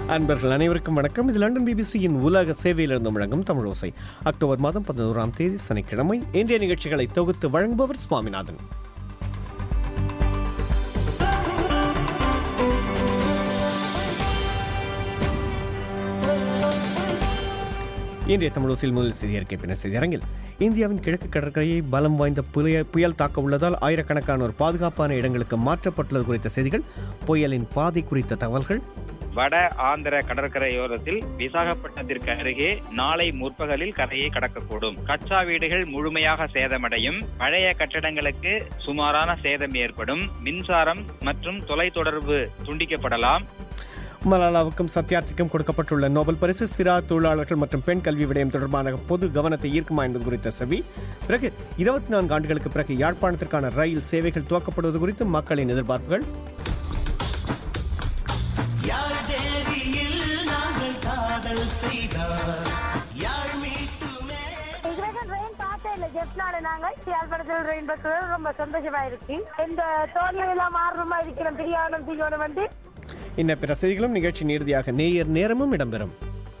அன்பர்கள் அனைவருக்கும் வணக்கம் இது லண்டன் பிபிசியின் உலக சேவையிலிருந்து முழங்கும் தமிழோசை அக்டோபர் மாதம் பதினோராம் தேதி சனிக்கிழமை இன்றைய நிகழ்ச்சிகளை தொகுத்து வழங்குபவர் சுவாமிநாதன் இன்றைய தமிழோசில் முதல் செய்தியறிக்கை பின்னர் செய்தியரங்கில் இந்தியாவின் கிழக்கு கடற்கரையை பலம் வாய்ந்த புயல் புயல் தாக்க உள்ளதால் ஆயிரக்கணக்கானோர் பாதுகாப்பான இடங்களுக்கு மாற்றப்பட்டுள்ளது குறித்த செய்திகள் புயலின் பாதை குறித்த தகவல்கள் வட ஆந்திர கடற்கரையோரத்தில் விசாகப்பட்டினத்திற்கு அருகே நாளை முற்பகலில் கரையை கடக்கக்கூடும் கச்சா வீடுகள் முழுமையாக சேதமடையும் பழைய கட்டடங்களுக்கு சுமாரான சேதம் ஏற்படும் மின்சாரம் மற்றும் தொலைத்தொடர்பு துண்டிக்கப்படலாம் மலாலாவுக்கும் சத்யார்த்திக்கும் கொடுக்கப்பட்டுள்ள நோபல் பரிசு சிறா தொழிலாளர்கள் மற்றும் பெண் கல்வி விடயம் தொடர்பான பொது கவனத்தை ஈர்க்குமா என்பது குறித்த செவி பிறகு இருபத்தி நான்கு ஆண்டுகளுக்கு பிறகு யாழ்ப்பாணத்திற்கான ரயில் சேவைகள் துவக்கப்படுவது குறித்து மக்களின் எதிர்பார்ப்புகள் யாழ் தேவியில் நாங்கள் காதல் செய்தார் யாழ் மீட்டுமே இதுவரைக்கும் ட்ரெயின் பார்த்தே இல்லை ஜெப்னால நாங்கள் யாழ்ப்பாணத்தில் ட்ரெயின் பஸ்ஸில் ரொம்ப சந்தோஷமா இருக்கு இந்த தோல்வி எல்லாம் மாறணுமா இருக்கிறோம் பிரியாணம் தீயோனம் வந்து இன்ன பிற செய்திகளும் நிகழ்ச்சியின் இறுதியாக நேயர் நேரமும் இடம்பெறும்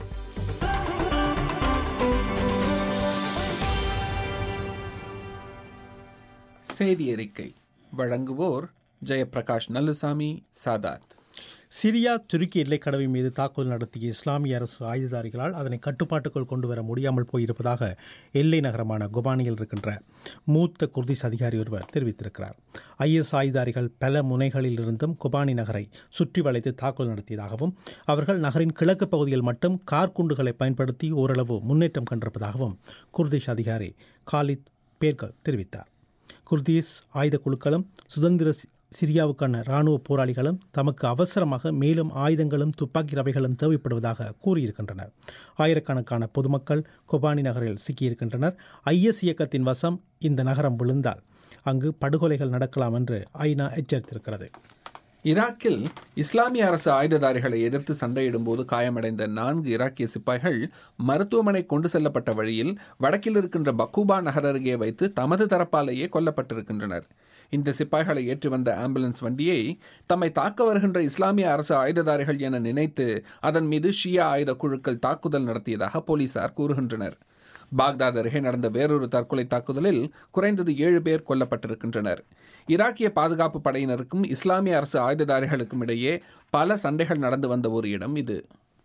செய்தி அறிக்கை வழங்குவோர் ஜெயப்பிரகாஷ் நல்லுசாமி சாதாத் சிரியா துருக்கி எல்லைக்கடவை மீது தாக்குதல் நடத்திய இஸ்லாமிய அரசு ஆயுததாரிகளால் அதனை கட்டுப்பாட்டுக்குள் கொண்டு வர முடியாமல் போயிருப்பதாக எல்லை நகரமான குபானியில் இருக்கின்ற மூத்த குர்திஸ் அதிகாரி ஒருவர் தெரிவித்திருக்கிறார் ஐஎஸ் ஆயுதாரிகள் பல முனைகளில் இருந்தும் குபானி நகரை சுற்றி வளைத்து தாக்குதல் நடத்தியதாகவும் அவர்கள் நகரின் கிழக்கு பகுதியில் மட்டும் கார்குண்டுகளை பயன்படுத்தி ஓரளவு முன்னேற்றம் கண்டிருப்பதாகவும் குர்திஷ் அதிகாரி காலித் பேர்கல் தெரிவித்தார் குர்தீஸ் ஆயுத குழுக்களும் சுதந்திர சி- சிரியாவுக்கான இராணுவ போராளிகளும் தமக்கு அவசரமாக மேலும் ஆயுதங்களும் துப்பாக்கி ரவைகளும் தேவைப்படுவதாக கூறியிருக்கின்றனர் ஆயிரக்கணக்கான பொதுமக்கள் கொபானி நகரில் சிக்கியிருக்கின்றனர் ஐஎஸ் இயக்கத்தின் வசம் இந்த நகரம் விழுந்தால் அங்கு படுகொலைகள் நடக்கலாம் என்று ஐநா எச்சரித்திருக்கிறது ஈராக்கில் இஸ்லாமிய அரசு ஆயுததாரிகளை எதிர்த்து சண்டையிடும்போது காயமடைந்த நான்கு ஈராக்கிய சிப்பாய்கள் மருத்துவமனை கொண்டு செல்லப்பட்ட வழியில் வடக்கில் இருக்கின்ற பக்கூபா நகர் அருகே வைத்து தமது தரப்பாலேயே கொல்லப்பட்டிருக்கின்றனர் இந்த சிப்பாய்களை ஏற்றி வந்த ஆம்புலன்ஸ் வண்டியை தம்மை தாக்க வருகின்ற இஸ்லாமிய அரசு ஆயுததாரிகள் என நினைத்து அதன் மீது ஷியா ஆயுத குழுக்கள் தாக்குதல் நடத்தியதாக போலீசார் கூறுகின்றனர் பாக்தாத் அருகே நடந்த வேறொரு தற்கொலை தாக்குதலில் குறைந்தது ஏழு பேர் கொல்லப்பட்டிருக்கின்றனர் ஈராக்கிய பாதுகாப்பு படையினருக்கும் இஸ்லாமிய அரசு ஆயுததாரிகளுக்கும் இடையே பல சண்டைகள் நடந்து வந்த ஒரு இடம் இது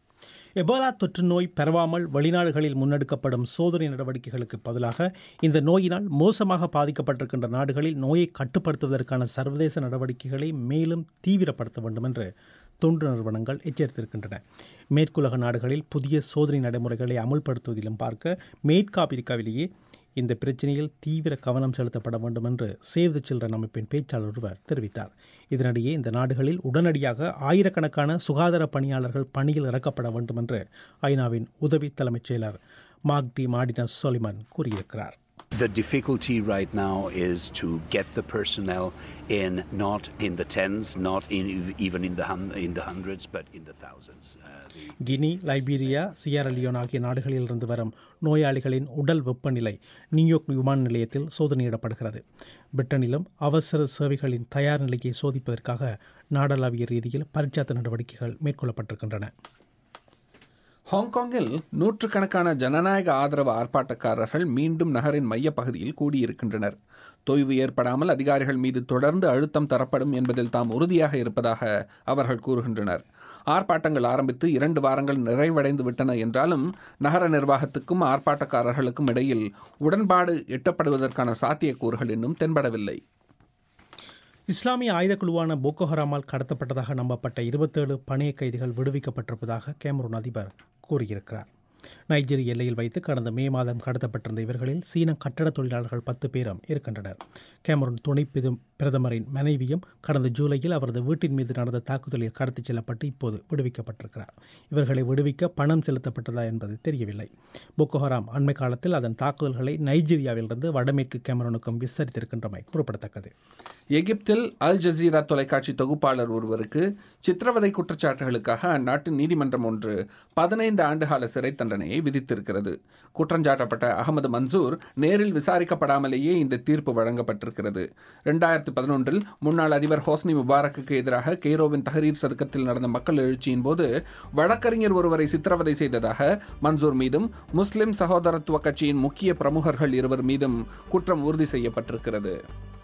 எபோலா தொற்று நோய் பரவாமல் வெளிநாடுகளில் முன்னெடுக்கப்படும் சோதனை நடவடிக்கைகளுக்கு பதிலாக இந்த நோயினால் மோசமாக பாதிக்கப்பட்டிருக்கின்ற நாடுகளில் நோயை கட்டுப்படுத்துவதற்கான சர்வதேச நடவடிக்கைகளை மேலும் தீவிரப்படுத்த வேண்டும் என்று தொண்டு நிறுவனங்கள் எச்சரித்திருக்கின்றன மேற்குலக நாடுகளில் புதிய சோதனை நடைமுறைகளை அமுல்படுத்துவதிலும் பார்க்க மேற்காப்பிரிக்காவிலேயே இந்த பிரச்சனையில் தீவிர கவனம் செலுத்தப்பட வேண்டும் என்று சேவ் தி சில்ட்ரன் அமைப்பின் பேச்சாளர் ஒருவர் தெரிவித்தார் இதனிடையே இந்த நாடுகளில் உடனடியாக ஆயிரக்கணக்கான சுகாதார பணியாளர்கள் பணியில் இறக்கப்பட வேண்டும் என்று ஐநாவின் உதவி தலைமைச் செயலர் மார்க் டி மார்டினஸ் சொலிமன் கூறியிருக்கிறார் The difficulty right now is to get the personnel in, not in the tens, not in, even in the, hun- in the hundreds, but in the thousands. Uh, the Guinea Liberia sierra leone ஆகிய நாடுகளிலிருந்து வரும் நோயாளிகளின் உடல் வெப்பநிலை New York விமான நிலையத்தில் சோதனையிடப்படுகிறது பிரிட்டனிலும் அவசர சேவைகளின் தயார் நிலையை சோதிப்பதற்காக நாடளாவிய ரீதியில் பரிச்சாத்த நடவடிக்கைகள் மேற்கொள்ளப்பட்டிருக்கின்றன ஹாங்காங்கில் நூற்றுக்கணக்கான ஜனநாயக ஆதரவு ஆர்ப்பாட்டக்காரர்கள் மீண்டும் நகரின் மையப்பகுதியில் கூடியிருக்கின்றனர் தொய்வு ஏற்படாமல் அதிகாரிகள் மீது தொடர்ந்து அழுத்தம் தரப்படும் என்பதில் தாம் உறுதியாக இருப்பதாக அவர்கள் கூறுகின்றனர் ஆர்ப்பாட்டங்கள் ஆரம்பித்து இரண்டு வாரங்கள் நிறைவடைந்து விட்டன என்றாலும் நகர நிர்வாகத்துக்கும் ஆர்ப்பாட்டக்காரர்களுக்கும் இடையில் உடன்பாடு எட்டப்படுவதற்கான சாத்தியக்கூறுகள் இன்னும் தென்படவில்லை இஸ்லாமிய ஆயுதக்குழுவான போக்கோ ஹராமால் கடத்தப்பட்டதாக நம்பப்பட்ட இருபத்தேழு பணைய கைதிகள் விடுவிக்கப்பட்டிருப்பதாக கேமரூன் அதிபர் கூறியிருக்கிறார் நைஜீரிய எல்லையில் வைத்து கடந்த மே மாதம் கடத்தப்பட்டிருந்த இவர்களில் சீன கட்டட தொழிலாளர்கள் பத்து பேரும் இருக்கின்றனர் கேமரூன் துணை பிது- பிரதமரின் மனைவியும் கடந்த ஜூலையில் அவரது வீட்டின் மீது நடந்த தாக்குதலில் கடத்திச் செல்லப்பட்டு இப்போது விடுவிக்கப்பட்டிருக்கிறார் இவர்களை விடுவிக்க பணம் செலுத்தப்பட்டதா என்பது தெரியவில்லை போக்கோ ஹராம் அண்மை காலத்தில் அதன் தாக்குதல்களை நைஜீரியாவிலிருந்து வடமேற்கு கேமரூனுக்கும் விஸ்தரித்திருக்கின்றமை குறிப்பிடத்தக்கது எகிப்தில் அல் ஜசீரா தொலைக்காட்சி தொகுப்பாளர் ஒருவருக்கு சித்திரவதை குற்றச்சாட்டுகளுக்காக அந்நாட்டு நீதிமன்றம் ஒன்று பதினைந்து ஆண்டுகால சிறை தண்டனையை விதித்திருக்கிறது குற்றஞ்சாட்டப்பட்ட அகமது மன்சூர் நேரில் விசாரிக்கப்படாமலேயே இந்த தீர்ப்பு வழங்கப்பட்டிருக்கிறது ரெண்டாயிரத்து பதினொன்றில் முன்னாள் அதிபர் ஹோஸ்னி முபாரக்குக்கு எதிராக கெய்ரோவின் தஹரீர் சதுக்கத்தில் நடந்த மக்கள் எழுச்சியின் போது வழக்கறிஞர் ஒருவரை சித்திரவதை செய்ததாக மன்சூர் மீதும் முஸ்லிம் சகோதரத்துவ கட்சியின் முக்கிய பிரமுகர்கள் இருவர் மீதும் குற்றம் உறுதி செய்யப்பட்டிருக்கிறது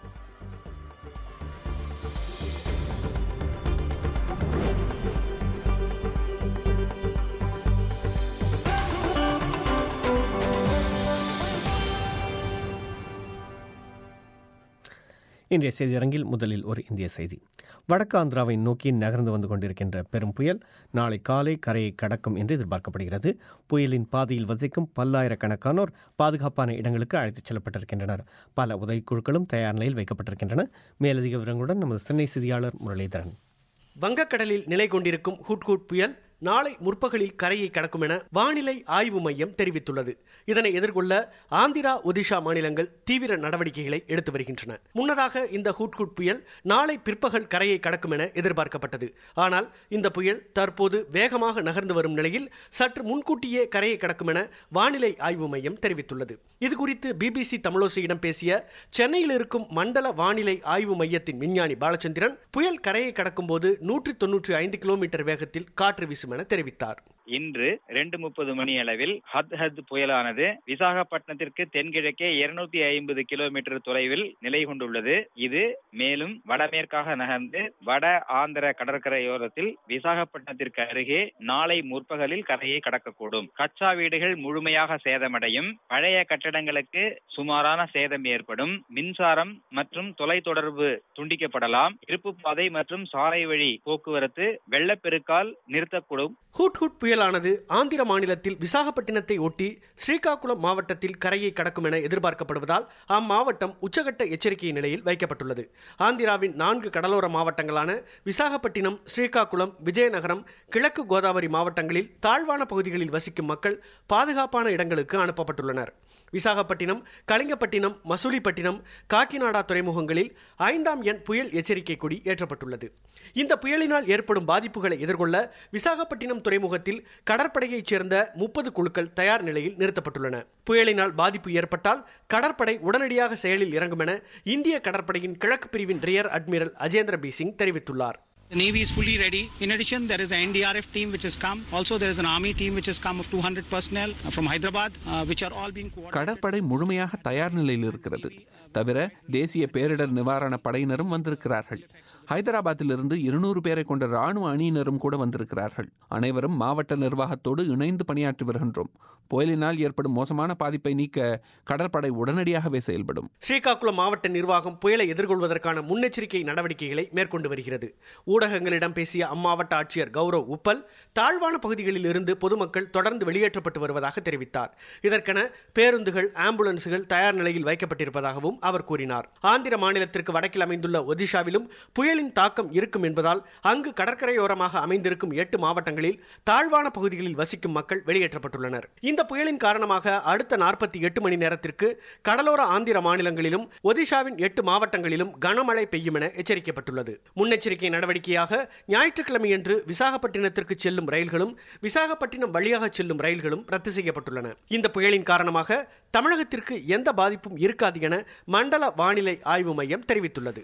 இன்றைய செய்தியரங்கில் முதலில் ஒரு இந்திய செய்தி வடக்கு ஆந்திராவை நோக்கி நகர்ந்து வந்து கொண்டிருக்கின்ற பெரும் புயல் நாளை காலை கரையை கடக்கும் என்று எதிர்பார்க்கப்படுகிறது புயலின் பாதையில் வசிக்கும் பல்லாயிரக்கணக்கானோர் பாதுகாப்பான இடங்களுக்கு அழைத்துச் செல்லப்பட்டிருக்கின்றனர் பல உதவிக்குழுக்களும் தயார் நிலையில் வைக்கப்பட்டிருக்கின்றன மேலதிக விவரங்களுடன் நமது சென்னை செய்தியாளர் முரளிதரன் வங்கக்கடலில் நிலை கொண்டிருக்கும் ஹுட்ஹுட் புயல் நாளை முற்பகலில் கரையை கடக்கும் என வானிலை ஆய்வு மையம் தெரிவித்துள்ளது இதனை எதிர்கொள்ள ஆந்திரா ஒடிஷா மாநிலங்கள் தீவிர நடவடிக்கைகளை எடுத்து வருகின்றன முன்னதாக இந்த ஹுட்ஹுட் புயல் நாளை பிற்பகல் கரையை கடக்கும் என எதிர்பார்க்கப்பட்டது ஆனால் இந்த புயல் தற்போது வேகமாக நகர்ந்து வரும் நிலையில் சற்று முன்கூட்டியே கரையை கடக்கும் என வானிலை ஆய்வு மையம் தெரிவித்துள்ளது இதுகுறித்து பிபிசி தமிழோசையிடம் பேசிய சென்னையில் இருக்கும் மண்டல வானிலை ஆய்வு மையத்தின் விஞ்ஞானி பாலச்சந்திரன் புயல் கரையை கடக்கும் போது நூற்றி தொன்னூற்றி ஐந்து கிலோமீட்டர் வேகத்தில் காற்று வீசும் என தெரிவித்தார் இன்று ரெண்டு முப்பது மணி அளவில் ஹத் ஹத் புயலானது விசாகப்பட்டினத்திற்கு தென்கிழக்கே இருநூத்தி ஐம்பது கிலோமீட்டர் தொலைவில் நிலை கொண்டுள்ளது இது மேலும் வடமேற்காக நகர்ந்து வட ஆந்திர கடற்கரையோரத்தில் விசாகப்பட்டினத்திற்கு அருகே நாளை முற்பகலில் கரையை கடக்கக்கூடும் கச்சா வீடுகள் முழுமையாக சேதமடையும் பழைய கட்டடங்களுக்கு சுமாரான சேதம் ஏற்படும் மின்சாரம் மற்றும் தொலைத்தொடர்பு துண்டிக்கப்படலாம் இருப்பு பாதை மற்றும் சாலை வழி போக்குவரத்து வெள்ளப்பெருக்கால் நிறுத்தக்கூடும் ஹூட் ஹூட் புயலானது ஆந்திர மாநிலத்தில் விசாகப்பட்டினத்தை ஒட்டி ஸ்ரீகாகுளம் மாவட்டத்தில் கரையை கடக்கும் என எதிர்பார்க்கப்படுவதால் அம்மாவட்டம் உச்சகட்ட எச்சரிக்கை நிலையில் வைக்கப்பட்டுள்ளது ஆந்திராவின் நான்கு கடலோர மாவட்டங்களான விசாகப்பட்டினம் ஸ்ரீகாகுளம் விஜயநகரம் கிழக்கு கோதாவரி மாவட்டங்களில் தாழ்வான பகுதிகளில் வசிக்கும் மக்கள் பாதுகாப்பான இடங்களுக்கு அனுப்பப்பட்டுள்ளனர் விசாகப்பட்டினம் கலிங்கப்பட்டினம் மசூலிப்பட்டினம் காக்கிநாடா துறைமுகங்களில் ஐந்தாம் எண் புயல் எச்சரிக்கை கொடி ஏற்றப்பட்டுள்ளது இந்த புயலினால் ஏற்படும் பாதிப்புகளை எதிர்கொள்ள விசாகப்பட்டினம் துறைமுகத்தில் கடற்படையைச் சேர்ந்த முப்பது குழுக்கள் தயார் நிலையில் நிறுத்தப்பட்டுள்ளன புயலினால் பாதிப்பு ஏற்பட்டால் கடற்படை உடனடியாக செயலில் இறங்கும் என இந்திய கடற்படையின் கிழக்கு பிரிவின் rear admiral Ajendra B Singh தெரிவித்துள்ளார் The Navy is fully ready. In addition, there is an NDRF team which has come. Also, there is an Army team which has come of 200 personnel uh, from Hyderabad, uh, which are all being coordinated. கடற்படை முழுமையாக தயார் நிலையில் இருக்கிறது தவிர தேசிய பேரிடர் நிவாரண படையினரும் வந்திருக்கிறார்கள் ஹைதராபாத்திலிருந்து இருநூறு பேரை கொண்ட ராணுவ அணியினரும் கூட வந்திருக்கிறார்கள் அனைவரும் மாவட்ட நிர்வாகத்தோடு இணைந்து பணியாற்றி வருகின்றோம் புயலினால் ஏற்படும் மோசமான பாதிப்பை நீக்க கடற்படை உடனடியாகவே செயல்படும் ஸ்ரீகாக்குளம் மாவட்ட நிர்வாகம் புயலை எதிர்கொள்வதற்கான முன்னெச்சரிக்கை நடவடிக்கைகளை மேற்கொண்டு வருகிறது ஊடகங்களிடம் பேசிய அம்மாவட்ட ஆட்சியர் கௌரவ் உப்பல் தாழ்வான பகுதிகளில் இருந்து பொதுமக்கள் தொடர்ந்து வெளியேற்றப்பட்டு வருவதாக தெரிவித்தார் இதற்கென பேருந்துகள் ஆம்புலன்ஸுகள் தயார் நிலையில் வைக்கப்பட்டிருப்பதாகவும் அவர் கூறினார் ஆந்திர மாநிலத்திற்கு வடக்கில் அமைந்துள்ள ஒடிஷாவிலும் புயலின் தாக்கம் இருக்கும் என்பதால் அங்கு கடற்கரையோரமாக அமைந்திருக்கும் எட்டு மாவட்டங்களில் தாழ்வான பகுதிகளில் வசிக்கும் மக்கள் வெளியேற்றப்பட்டுள்ளனர் இந்த புயலின் காரணமாக அடுத்த நாற்பத்தி எட்டு மணி நேரத்திற்கு கடலோர ஆந்திர மாநிலங்களிலும் ஒடிஷாவின் எட்டு மாவட்டங்களிலும் கனமழை பெய்யும் என எச்சரிக்கப்பட்டுள்ளது முன்னெச்சரிக்கை நடவடிக்கையாக ஞாயிற்றுக்கிழமையன்று விசாகப்பட்டினத்திற்கு செல்லும் ரயில்களும் விசாகப்பட்டினம் வழியாக செல்லும் ரயில்களும் ரத்து செய்யப்பட்டுள்ளன இந்த புயலின் காரணமாக தமிழகத்திற்கு எந்த பாதிப்பும் இருக்காது என மண்டல வானிலை ஆய்வு மையம் தெரிவித்துள்ளது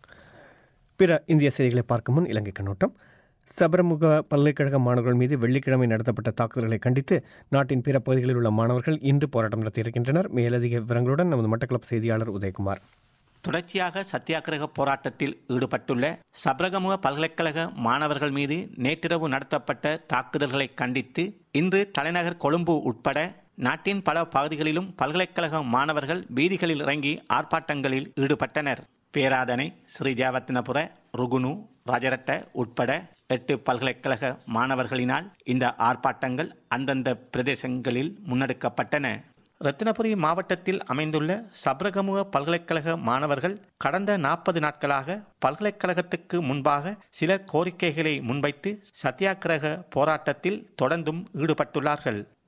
பிற இந்திய செய்திகளை பார்க்கும் முன் இலங்கை கண்ணோட்டம் சபரமுக பல்கலைக்கழக மாணவர்கள் மீது வெள்ளிக்கிழமை நடத்தப்பட்ட தாக்குதல்களை கண்டித்து நாட்டின் பிற பகுதிகளில் உள்ள மாணவர்கள் இன்று போராட்டம் நடத்தியிருக்கின்றனர் மேலதிக விவரங்களுடன் நமது மட்டக்களப்பு செய்தியாளர் உதயகுமார் தொடர்ச்சியாக சத்தியாகிரக போராட்டத்தில் ஈடுபட்டுள்ள சபரகமுக பல்கலைக்கழக மாணவர்கள் மீது நேற்றிரவு நடத்தப்பட்ட தாக்குதல்களை கண்டித்து இன்று தலைநகர் கொழும்பு உட்பட நாட்டின் பல பகுதிகளிலும் பல்கலைக்கழக மாணவர்கள் வீதிகளில் இறங்கி ஆர்ப்பாட்டங்களில் ஈடுபட்டனர் பேராதனை ஸ்ரீஜாவத்தினபுர ருகுனு ராஜரட்ட உட்பட எட்டு பல்கலைக்கழக மாணவர்களினால் இந்த ஆர்ப்பாட்டங்கள் அந்தந்த பிரதேசங்களில் முன்னெடுக்கப்பட்டன ரத்தினபுரி மாவட்டத்தில் அமைந்துள்ள சப்ரகமுக பல்கலைக்கழக மாணவர்கள் கடந்த நாற்பது நாட்களாக பல்கலைக்கழகத்துக்கு முன்பாக சில கோரிக்கைகளை முன்வைத்து சத்தியாகிரக போராட்டத்தில் தொடர்ந்தும் ஈடுபட்டுள்ளார்கள்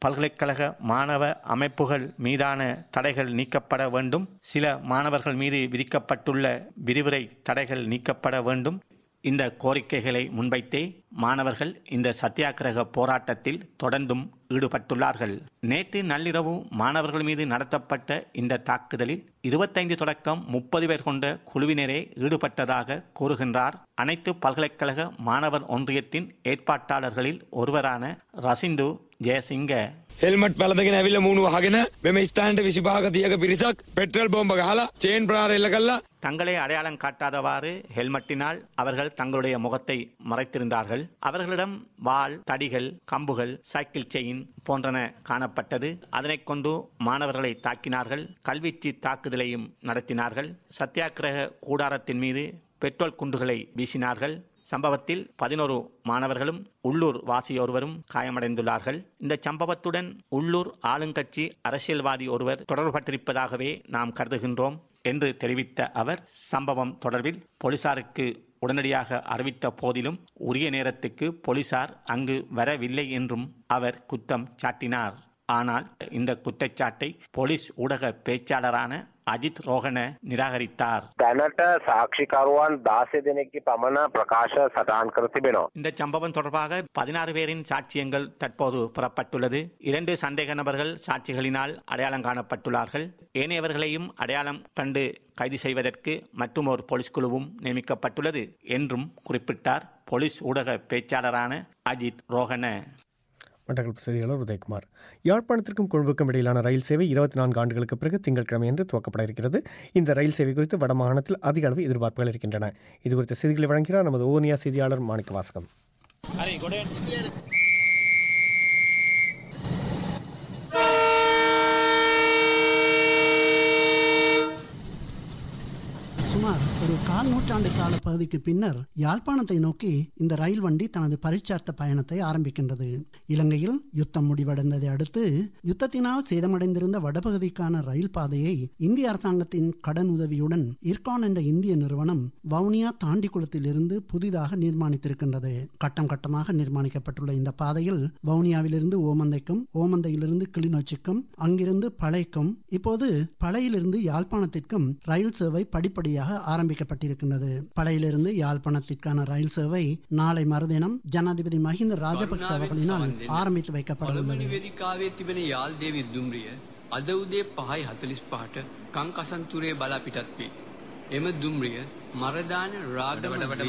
பல்கலைக்கழக மாணவ அமைப்புகள் மீதான தடைகள் நீக்கப்பட வேண்டும் சில மாணவர்கள் மீது விதிக்கப்பட்டுள்ள விரிவுரை தடைகள் நீக்கப்பட வேண்டும் இந்த கோரிக்கைகளை முன்வைத்தே மாணவர்கள் இந்த சத்தியாகிரக போராட்டத்தில் தொடர்ந்தும் ஈடுபட்டுள்ளார்கள் நேற்று நள்ளிரவு மாணவர்கள் மீது நடத்தப்பட்ட இந்த தாக்குதலில் இருபத்தைந்து தொடக்கம் முப்பது பேர் கொண்ட குழுவினரே ஈடுபட்டதாக கூறுகின்றார் அனைத்து பல்கலைக்கழக மாணவர் ஒன்றியத்தின் ஏற்பாட்டாளர்களில் ஒருவரான ரசிந்து ஜெயசிங்க හෙල්මට් පැළඳගෙන ඇවිල්ල මුණු වහගෙන මෙම ස්ථානට විසිභාග තියක පිරිසක් පෙට්‍රල් බෝම්බ ගහලා චේන් ප්‍රාරෙල්ල කල්ලා தங்களை அடையாளம் காட்டாதவாறு ஹெல்மெட்டினால் அவர்கள் தங்களுடைய முகத்தை மறைத்திருந்தார்கள் அவர்களிடம் வாள் தடிகள் கம்புகள் சைக்கிள் செயின் போன்றன காணப்பட்டது அதனைக் கொண்டு மாணவர்களை தாக்கினார்கள் கல்வீச்சு தாக்குதலையும் நடத்தினார்கள் சத்தியாகிரக கூடாரத்தின் மீது பெட்ரோல் குண்டுகளை வீசினார்கள் சம்பவத்தில் பதினோரு மாணவர்களும் உள்ளூர் வாசியொருவரும் காயமடைந்துள்ளார்கள் இந்த சம்பவத்துடன் உள்ளூர் ஆளுங்கட்சி அரசியல்வாதி ஒருவர் தொடர்பட்டிருப்பதாகவே நாம் கருதுகின்றோம் என்று தெரிவித்த அவர் சம்பவம் தொடர்பில் போலீசாருக்கு உடனடியாக அறிவித்த போதிலும் உரிய நேரத்துக்கு போலீசார் அங்கு வரவில்லை என்றும் அவர் குற்றம் சாட்டினார் ஆனால் இந்த குற்றச்சாட்டை போலீஸ் ஊடக பேச்சாளரான අජිත් රෝහණ නිරාகரித்தார் දැනට සාක්ෂිකරුවන් දාසය දෙනෙක්කි පමණ ප්‍රකාශ සටහන් කර තිබෙනවා. இந்த சம்பவம் தொடர்பாக பதினாறு பேரின் சாட்சியங்கள் தற்போது புறப்பட்டுள்ளது இரண்டு சந்தேக நபர்கள் சாட்சிகளினால் அடையாளம் காணப்பட்டுள்ளார்கள் ஏனையவர்களையும் அடையாளம் கண்டு கைது செய்வதற்கு மற்றும் ஒரு போலீஸ் குழுவும் நியமிக்கப்பட்டுள்ளது என்றும் குறிப்பிட்டார் போலீஸ் ஊடக பேச்சாளரான அஜித் ரோஹன மட்டக்களப்பு செய்தியாளர் உதயகுமார் யாழ்ப்பாணத்திற்கும் கொழும்புக்கும் இடையிலான ரயில் சேவை இருபத்தி நான்கு ஆண்டுகளுக்கு பிறகு திங்கட்கிழமை என்று துவக்கப்பட இருக்கிறது இந்த ரயில் சேவை குறித்து வடமாகாணத்தில் அதிக அளவு எதிர்பார்ப்புகள் இருக்கின்றன இது குறித்த செய்திகளை வழங்குகிறார் நமது ஓனியா செய்தியாளர் மாணிக்க வாசகம் சுமார் ஒரு கால் நூற்றாண்டு கால பகுதிக்கு பின்னர் யாழ்ப்பாணத்தை நோக்கி இந்த ரயில் வண்டி தனது பரீட்சார்த்த பயணத்தை ஆரம்பிக்கின்றது இலங்கையில் யுத்தம் முடிவடைந்ததை அடுத்து யுத்தத்தினால் சேதமடைந்திருந்த வடபகுதிக்கான ரயில் பாதையை இந்திய அரசாங்கத்தின் கடன் உதவியுடன் இர்கான் என்ற இந்திய நிறுவனம் வவுனியா தாண்டிக்குளத்தில் இருந்து புதிதாக நிர்மாணித்திருக்கின்றது கட்டம் கட்டமாக நிர்மாணிக்கப்பட்டுள்ள இந்த பாதையில் வவுனியாவிலிருந்து ஓமந்தைக்கும் ஓமந்தையிலிருந்து கிளிநொச்சிக்கும் அங்கிருந்து பழைக்கும் இப்போது பழையிலிருந்து யாழ்ப்பாணத்திற்கும் ரயில் சேவை படிப்படியாக ஆரம்பிக்கப்பட்டிருக்கின்றது பழையிலிருந்து யாழ்ப்பாணத்திற்கான ரயில் சேவை நாளை மறுதினம் ஜனாதிபதி மஹிந்த ராஜபக்ச அவர்களினால் ஆரம்பித்து வைக்கப்பட உள்ளது වේදිකාවේ තිබෙන යාල් දේවි දුම්රිය අද උදේ පහයි හතලිස් පහට කංකසන්තුරේ බලා පිටත් වේ. එම දුම්රිය මරදාන රාගම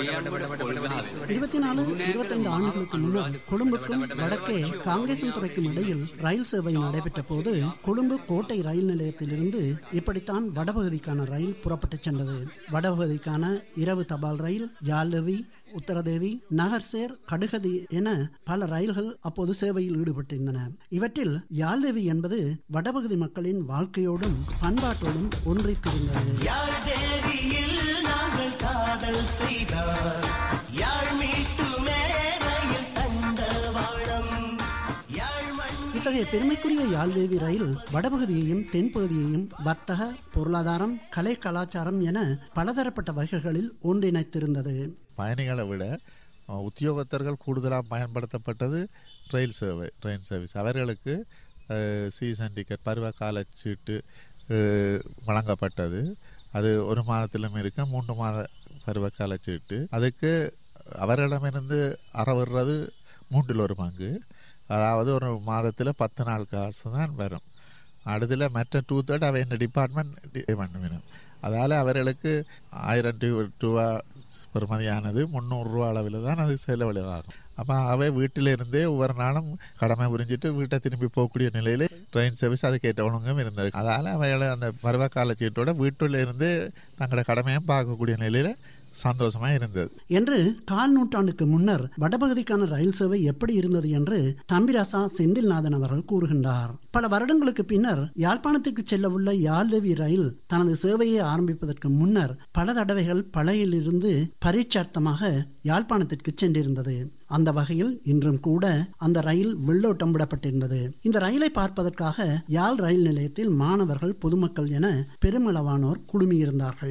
இருபத்தி நாலு இருபத்தைந்து ஆண்டுகளுக்கு முன்னர் கொழும்புக்கும் வடக்கே காங்கிரசும் துறைக்கும் இடையில் ரயில் சேவை நடைபெற்ற போது கொழும்பு கோட்டை ரயில் நிலையத்திலிருந்து இப்படித்தான் வடபகுதிக்கான ரயில் புறப்பட்டுச் சென்றது வடபகுதிக்கான இரவு தபால் ரயில் யாழ்லவி உத்தரதேவி நகர்சேர் கடுகதி என பல ரயில்கள் அப்போது சேவையில் ஈடுபட்டிருந்தன இவற்றில் யாழ்தேவி என்பது வடபகுதி மக்களின் வாழ்க்கையோடும் பண்பாட்டோடும் ஒன்றித்திருந்தது யாழ் தேவியில் நாங்கள் காதல் செய்தார் யாழ் மீட்டுமே ரயில் தந்த வாழம் யாழ் மண் இத்தகைய பெருமைக்குரிய யாழ்தேவி ரயில் வடபகுதியையும் தென்பகுதியையும் வர்த்தக பொருளாதாரம் கலை கலாச்சாரம் என பலதரப்பட்ட வகைகளில் ஒன்றிணைத்திருந்தது பயணிகளை விட அஹ், உத்தியோகத்தர்கள் கூடுதலாக பயன்படுத்தப்பட்டது ரயில் சேவை ட்ரெயின் சர்வீஸ் அவர்களுக்கு சீசன் டிக்கெட் பருவகால சீட்டு அஹ், வழங்கப்பட்டது அது ஒரு மாதத்திலும் இருக்க மூன்று மாத பருவகால சீட்டு அதுக்கு அவரிடமிருந்து அறவிடுறது மூன்றில் ஒரு பங்கு அதாவது ஒரு மாதத்தில் பத்து நாள் காசு தான் வரும் அடுத்தில் மற்ற டூ தேர்ட் அவை இந்த டிபார்ட்மெண்ட் பண்ணுவேணும் அதால் அவர்களுக்கு ஆயிரம் டூ ரூபா பெறுமதியானது முந்நூறுரூவா அளவில் தான் அது செலவழிவாகும் அப்போ அவை வீட்டிலிருந்தே ஒவ்வொரு நாளும் கடமை புரிஞ்சிட்டு வீட்டை திரும்பி போகக்கூடிய நிலையில் ட்ரெயின் சர்வீஸ் அது கேட்டவனுங்கும் இருந்தது அதால் அவைகளை அந்த பருவகால சீட்டோட வீட்டில் இருந்தே தங்களோட கடமையும் பார்க்கக்கூடிய நிலையில் சந்தோஷமா இருந்தது என்று கால் நூற்றாண்டுக்கு முன்னர் வடபகுதிக்கான ரயில் சேவை எப்படி இருந்தது என்று தம்பிராசா செந்தில்நாதன் அவர்கள் கூறுகின்றார் பல வருடங்களுக்கு பின்னர் யாழ்ப்பாணத்திற்கு செல்ல உள்ள யாழ்தேவி ரயில் தனது சேவையை ஆரம்பிப்பதற்கு முன்னர் பல தடவைகள் பழையிலிருந்து பரீட்சார்த்தமாக யாழ்ப்பாணத்திற்கு சென்றிருந்தது அந்த வகையில் இன்றும் கூட அந்த ரயில் வெள்ளோட்டம் விடப்பட்டிருந்தது இந்த ரயிலை பார்ப்பதற்காக யாழ் ரயில் நிலையத்தில் மாணவர்கள் பொதுமக்கள் என பெருமளவானோர் குழுமியிருந்தார்கள்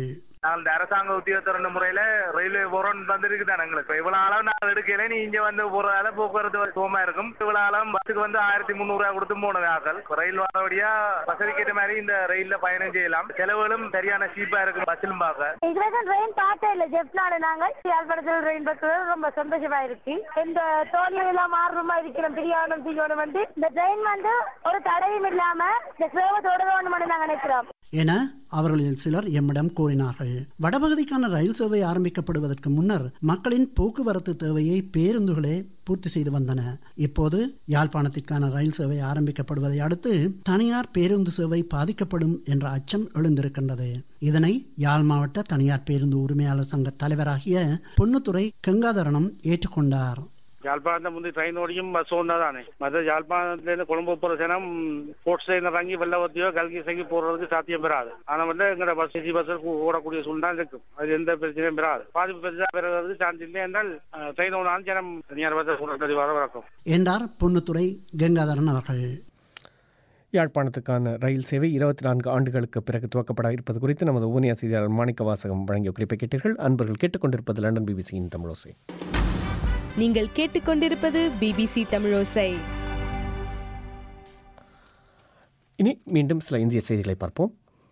நாங்கள் இந்த அரசாங்க உத்தியோகத்தர் முறையில ரயில்வே போறோம் வந்திருக்கு தான் எங்களுக்கு இப்ப இவ்வளவு அளவு நாங்கள் எடுக்கல நீ இங்க வந்து போறதால போக்குவரத்து சுகமா இருக்கும் இவ்வளவு அளவு பஸ்ஸுக்கு வந்து ஆயிரத்தி முந்நூறு ரூபாய் கொடுத்து போனது ஆக்கள் இப்ப ரயில் வரபடியா வசதிக்கு ஏற்ற மாதிரி இந்த ரயில்ல பயணம் செய்யலாம் செலவுகளும் சரியான சீப்பா இருக்கும் பஸ்ஸிலும் பார்க்க இதுவரைக்கும் ட்ரெயின் பார்த்தே இல்ல ஜெப்னால நாங்கள் யாழ்ப்பாணத்தில் ட்ரெயின் பஸ் ரொம்ப சந்தோஷமா இருக்கு இந்த தோல்வி எல்லாம் மாறணுமா இருக்கிறோம் பிரியாணம் செய்யணும் வந்து இந்த ட்ரெயின் வந்து ஒரு தடையும் இல்லாம இந்த சேவை தொடரணும்னு நாங்க நினைக்கிறோம் என அவர்களில் சிலர் எம்மிடம் கூறினார்கள் வடபகுதிக்கான ரயில் சேவை ஆரம்பிக்கப்படுவதற்கு முன்னர் மக்களின் போக்குவரத்து தேவையை பேருந்துகளே பூர்த்தி செய்து வந்தன இப்போது யாழ்ப்பாணத்திற்கான ரயில் சேவை ஆரம்பிக்கப்படுவதை அடுத்து தனியார் பேருந்து சேவை பாதிக்கப்படும் என்ற அச்சம் எழுந்திருக்கின்றது இதனை யாழ் மாவட்ட தனியார் பேருந்து உரிமையாளர் சங்க தலைவராகிய பொன்னுத்துறை கங்காதரனம் ஏற்றுக்கொண்டார் யாழ்ப்பாணத்தை முந்தி ட்ரெயின் ஓடியும் பஸ் ஒன்றா தானே மற்ற யாழ்ப்பாணத்துலேருந்து கொழும்பு போகிற சேனம் போர்ட்ஸ் ட்ரெயின் இறங்கி வெள்ளவத்தியோ கல்கி சங்கி போகிறதுக்கு சாத்தியம் பெறாது ஆனால் வந்து எங்களோட பஸ் சிசி பஸ் ஓடக்கூடிய சூழ்நிலை இருக்கும் அது எந்த பிரச்சனையும் பெறாது பாதிப்பு பெருசாக பெறுவதற்கு சான்ஸ் இல்லை என்றால் ட்ரெயின் ஓடாலும் ஜனம் தனியார் பஸ் சூழ்நிலை வர வழக்கம் என்றார் பொன்னுத்துறை கங்காதரன் அவர்கள் யாழ்ப்பாணத்துக்கான ரயில் சேவை இருபத்தி நான்கு ஆண்டுகளுக்கு பிறகு துவக்கப்பட இருப்பது குறித்து நமது ஊனியா செய்தியாளர் மாணிக்க வாசகம் வழங்கிய குறிப்பை கேட்டீர்கள் அன்பர்கள் கேட்டுக்கொண்டிருப்பது லண்டன் பிபிசியின் தமிழோசை நீங்கள் கேட்டுக்கொண்டிருப்பது பிபிசி தமிழோசை இனி மீண்டும் சில இந்திய செய்திகளை பார்ப்போம்